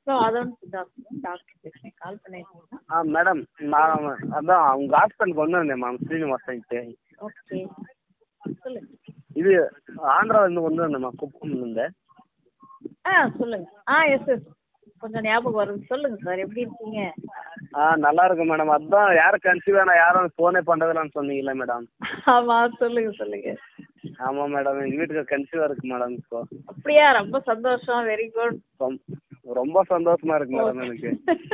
Hello அதோட சித்தார்த்தம் doctor பேசுகிறேன் கால் பண்ணியிருக்கீங்களா ஆ மேடம் நான் அதான் உங்கள் ஹாஸ்பிட்டலுக்கு வந்து வந்தேன் மேம் ஸ்ரீனிவாசன்ட்டு ஓகே சொல்லுங்க இது ஆந்திராவிலேருந்து கொண்டு வந்தேன் மேம் குப்பம்லேருந்து ஆ சொல்லுங்க ஆ எஸ் எஸ் கொஞ்சம் ஞாபகம் வருது சொல்லுங்க சார் எப்படி இருக்கீங்க ஆ நல்லா இருக்கு மேடம் அதான் யாரும் கன்சீவ் வேணாம் யாரும் ஃபோனே பண்ணுறதில்லன்னு சொன்னீங்களே மேடம் ஆமாம் சொல்லுங்க சொல்லுங்க ஆமாம் மேடம் எங்கள் வீட்டுக்கு கன்சீவாக இருக்கு மேடம் இப்போ அப்படியா ரொம்ப சந்தோஷம் வெரி குட் ரொம் ரொம்ப சந்தோஷமா இருக்கு மேடம் எனக்கு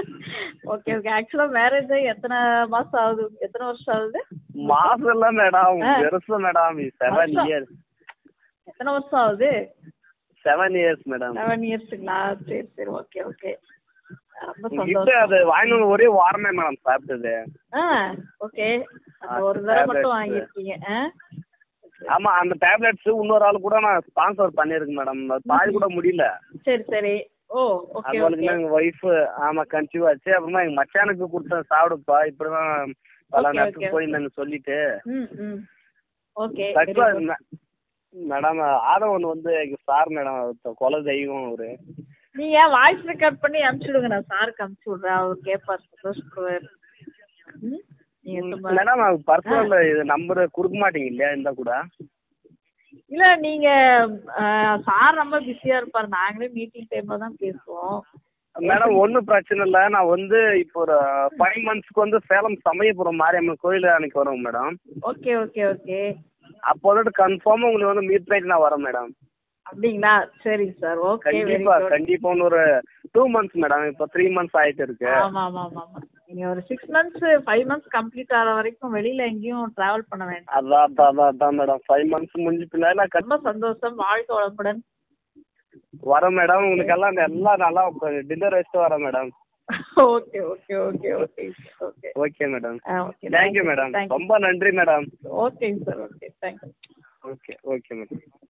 ஓகே ஓகே ஆக்சுவலாக மேரேஜ் எத்தனை மாதம் ஆகுது எத்தனை வருஷம் ஆகுது மாசம் இல்லை மேடம் ஆ. பெருசு மேடம் செவன் வருஷம். இயர்ஸ் எத்தனை வருஷம் ஆகுது செவன் இயர்ஸ் மேடம் செவன் இயர்ஸுங்களா சரி சரி ஓகே ஓகே ரொம்ப கிட்ட சந்தோஷம் அது வாங்கிட்டு வந்து ஒரே வாரமே மேடம் சாப்பிட்டது ஆ ஓகே ஆ, ஒரு தடவை மட்டும் tablets. வாங்கியிருக்கீங்க ஆ ஆமா அந்த டேப்லெட்ஸ் இன்னொரு ஆள் கூட நான் ஸ்பான்சர் பண்ணியிருக்கேன் மேடம் அது பாதி கூட முடியல சரி சரி ஓ ஓகே அவங்களுக்கு ஓகே எங்க ஒய்ஃப் ஆமா கன்சீவ் ஆச்சு அப்புறமா எங்க மச்சானுக்கு கொடுத்தேன் சாப்பிடுப்பா இப்படிதான் பல Okay, நேரத்துக்கு okay, போயிருந்தேன்னு சொல்லிட்டு ம் ம் ஓகே ஆக்சுவலா மேடம் ஆதவன் வந்து எங்க சார் மேடம் குல தெய்வம் அவரு நீங்க வாய்ஸ் ரெக்கார்ட் பண்ணி அனுப்பிச்சுடுங்க நான் சாருக்கு அனுப்பிச்சு விட்றேன் அவர் கேட்பார் சந்தோஷப்படுவார் ம் நீங்க சும்மா மேடம் அது பர்சனல் இது நம்பர் கொடுக்க மாட்டீங்க இல்லையா இருந்தா கூட இல்ல நீங்க சார் ரொம்ப பிஸியா இருப்பார் நாங்களே மீட்டிங் டைம்ல தான் பேசுவோம் மேடம் ஒன்றும் பிரச்சனை இல்லை நான் வந்து இப்போ ஒரு ஃபைவ் மந்த்ஸ்க்கு வந்து சேலம் சமயபுரம் மாரியம்மன் கோயில் அன்னைக்கு வரோம் மேடம் ஓகே ஓகே ஓகே அப்போ வந்துட்டு கன்ஃபார்மாக உங்களுக்கு வந்து மீட் பண்ணிட்டு நான் வரேன் மேடம் அப்படிங்களா சரிங்க சார் ஓகே வெரி கண்டிப்பா குட் கண்டிப்பா இன்னும் ஒரு டூ மந்த்ஸ் மேடம் இப்போ த்ரீ மந்த்ஸ் ஆயிட்டு இருக்கு ஆமா ஆமா ஆமா ஆமா நீங்க ஒரு six months five months complete ஆகிற வரைக்கும் வெளியில எங்கேயும் டிராவல் பண்ண வேண்டாம் அதான் அதான் அதான் அதான் மேடம் ஃபைவ் மந்த்ஸ் முடிஞ்சு பின்னாடி நான் ரொம்ப சந்தோஷம் வாழ்க்கை வளமுடன் வரேன் மேடம் உங்களுக்கு எல்லாம் எல்லாம் நல்லா டின்னர் வச்சுட்டு வரேன் madam okay okay okay okay okay okay madam ah okay thank you madam thank you ரொம்ப நன்றி மேடம் ஓகேங்க sir okay thank you okay okay madam